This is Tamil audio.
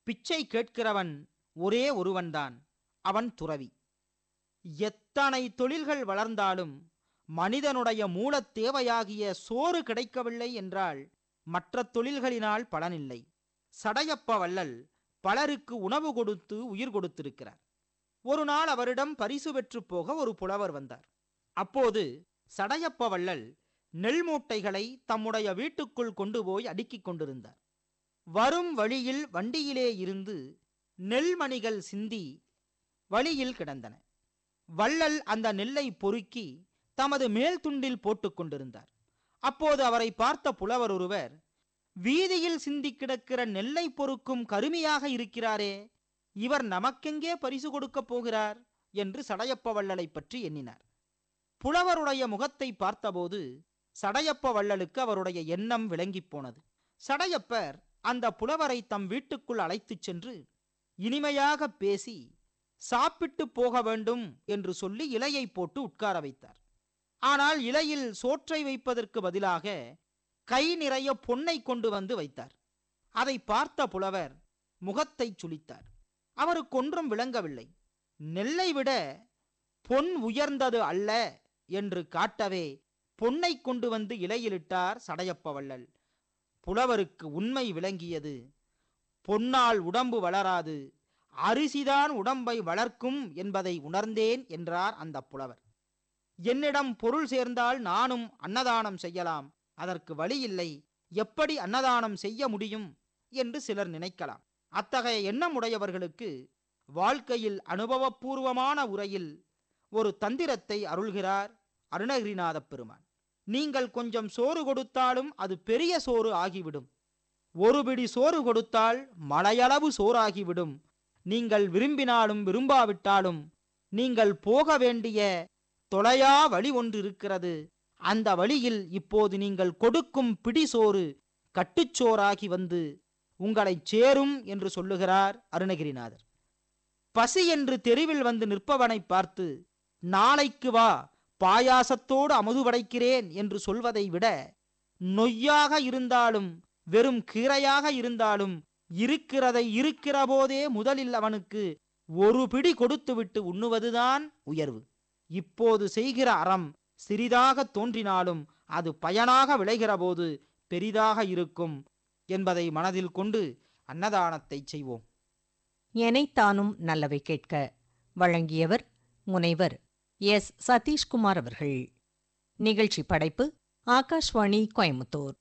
பிச்சை கேட்கிறவன் ஒரே ஒருவன்தான் அவன் துறவி எத்தனை தொழில்கள் வளர்ந்தாலும் மனிதனுடைய மூலத் தேவையாகிய சோறு கிடைக்கவில்லை என்றால் மற்ற தொழில்களினால் பலனில்லை சடையப்ப வள்ளல் பலருக்கு உணவு கொடுத்து உயிர் கொடுத்திருக்கிறார் ஒரு நாள் அவரிடம் பரிசு பெற்று போக ஒரு புலவர் வந்தார் அப்போது சடையப்ப வள்ளல் நெல் மூட்டைகளை தம்முடைய வீட்டுக்குள் கொண்டு போய் அடுக்கிக் கொண்டிருந்தார் வரும் வழியில் வண்டியிலே இருந்து நெல்மணிகள் சிந்தி வழியில் கிடந்தன வள்ளல் அந்த நெல்லை பொறுக்கி தமது மேல் துண்டில் போட்டுக் கொண்டிருந்தார் அப்போது அவரை பார்த்த புலவர் ஒருவர் வீதியில் சிந்தி கிடக்கிற நெல்லை பொறுக்கும் கருமையாக இருக்கிறாரே இவர் நமக்கெங்கே பரிசு கொடுக்கப் போகிறார் என்று சடையப்ப வள்ளலை பற்றி எண்ணினார் புலவருடைய முகத்தை பார்த்தபோது சடையப்ப வள்ளலுக்கு அவருடைய எண்ணம் விளங்கிப் போனது சடையப்பர் அந்த புலவரை தம் வீட்டுக்குள் அழைத்துச் சென்று இனிமையாக பேசி சாப்பிட்டு போக வேண்டும் என்று சொல்லி இலையை போட்டு உட்கார வைத்தார் ஆனால் இலையில் சோற்றை வைப்பதற்கு பதிலாக கை நிறைய பொன்னை கொண்டு வந்து வைத்தார் அதை பார்த்த புலவர் முகத்தை சுளித்தார் அவருக்கு ஒன்றும் விளங்கவில்லை நெல்லை விட பொன் உயர்ந்தது அல்ல என்று காட்டவே பொன்னை கொண்டு வந்து இலையிலிட்டார் சடையப்ப வள்ளல் புலவருக்கு உண்மை விளங்கியது பொன்னால் உடம்பு வளராது அரிசிதான் உடம்பை வளர்க்கும் என்பதை உணர்ந்தேன் என்றார் அந்த புலவர் என்னிடம் பொருள் சேர்ந்தால் நானும் அன்னதானம் செய்யலாம் அதற்கு வழி இல்லை எப்படி அன்னதானம் செய்ய முடியும் என்று சிலர் நினைக்கலாம் அத்தகைய எண்ணமுடையவர்களுக்கு வாழ்க்கையில் அனுபவபூர்வமான உரையில் ஒரு தந்திரத்தை அருள்கிறார் அருணகிரிநாதப் பெருமான் நீங்கள் கொஞ்சம் சோறு கொடுத்தாலும் அது பெரிய சோறு ஆகிவிடும் ஒரு பிடி சோறு கொடுத்தால் மலையளவு சோறாகிவிடும் நீங்கள் விரும்பினாலும் விரும்பாவிட்டாலும் நீங்கள் போக வேண்டிய தொலையா வழி ஒன்று இருக்கிறது அந்த வழியில் இப்போது நீங்கள் கொடுக்கும் பிடி சோறு கட்டுச்சோறாகி வந்து உங்களை சேரும் என்று சொல்லுகிறார் அருணகிரிநாதர் பசி என்று தெருவில் வந்து நிற்பவனை பார்த்து நாளைக்கு வா பாயாசத்தோடு அமுது படைக்கிறேன் என்று சொல்வதை விட நொய்யாக இருந்தாலும் வெறும் கீரையாக இருந்தாலும் இருக்கிறதை இருக்கிற போதே முதலில் அவனுக்கு ஒரு பிடி கொடுத்துவிட்டு உண்ணுவதுதான் உயர்வு இப்போது செய்கிற அறம் சிறிதாக தோன்றினாலும் அது பயனாக விளைகிற போது பெரிதாக இருக்கும் என்பதை மனதில் கொண்டு அன்னதானத்தை செய்வோம் எனைத்தானும் நல்லவை கேட்க வழங்கியவர் முனைவர் எஸ் சதீஷ்குமார் அவர்கள் நிகழ்ச்சி படைப்பு ஆகாஷ்வாணி கோயமுத்தூர்